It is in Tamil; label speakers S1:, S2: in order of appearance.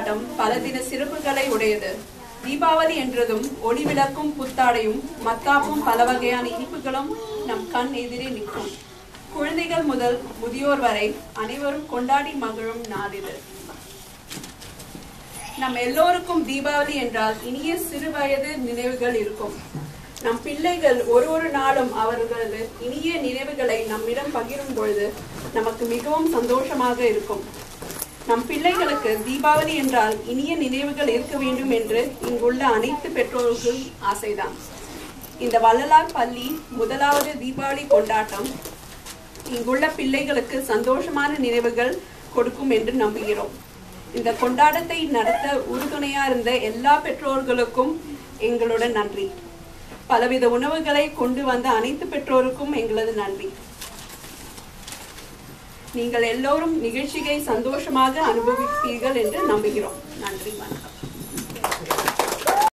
S1: கொண்டாட்டம் பல தின சிறப்புகளை உடையது தீபாவளி என்றதும் ஒளி விளக்கும் புத்தாடையும் மத்தாப்பும் பல வகையான இனிப்புகளும் நம் கண் எதிரே நிற்கும் குழந்தைகள் முதல் முதியோர் வரை அனைவரும் கொண்டாடி மகிழும் நாள் இது நம் எல்லோருக்கும் தீபாவளி என்றால் இனிய சிறு வயது நினைவுகள் இருக்கும் நம் பிள்ளைகள் ஒரு ஒரு நாளும் அவர்களது இனிய நினைவுகளை நம்மிடம் பகிரும் பொழுது நமக்கு மிகவும் சந்தோஷமாக இருக்கும் நம் பிள்ளைகளுக்கு தீபாவளி என்றால் இனிய நினைவுகள் இருக்க வேண்டும் என்று இங்குள்ள அனைத்து பெற்றோர்களுக்கும் ஆசைதான் இந்த வள்ளலார் பள்ளி முதலாவது தீபாவளி கொண்டாட்டம் இங்குள்ள பிள்ளைகளுக்கு சந்தோஷமான நினைவுகள் கொடுக்கும் என்று நம்புகிறோம் இந்த கொண்டாட்டத்தை நடத்த உறுதுணையா இருந்த எல்லா பெற்றோர்களுக்கும் எங்களுடன் நன்றி பலவித உணவுகளை கொண்டு வந்த அனைத்து பெற்றோருக்கும் எங்களது நன்றி நீங்கள் எல்லோரும் நிகழ்ச்சியை சந்தோஷமாக அனுபவிப்பீர்கள் என்று நம்புகிறோம் நன்றி வணக்கம்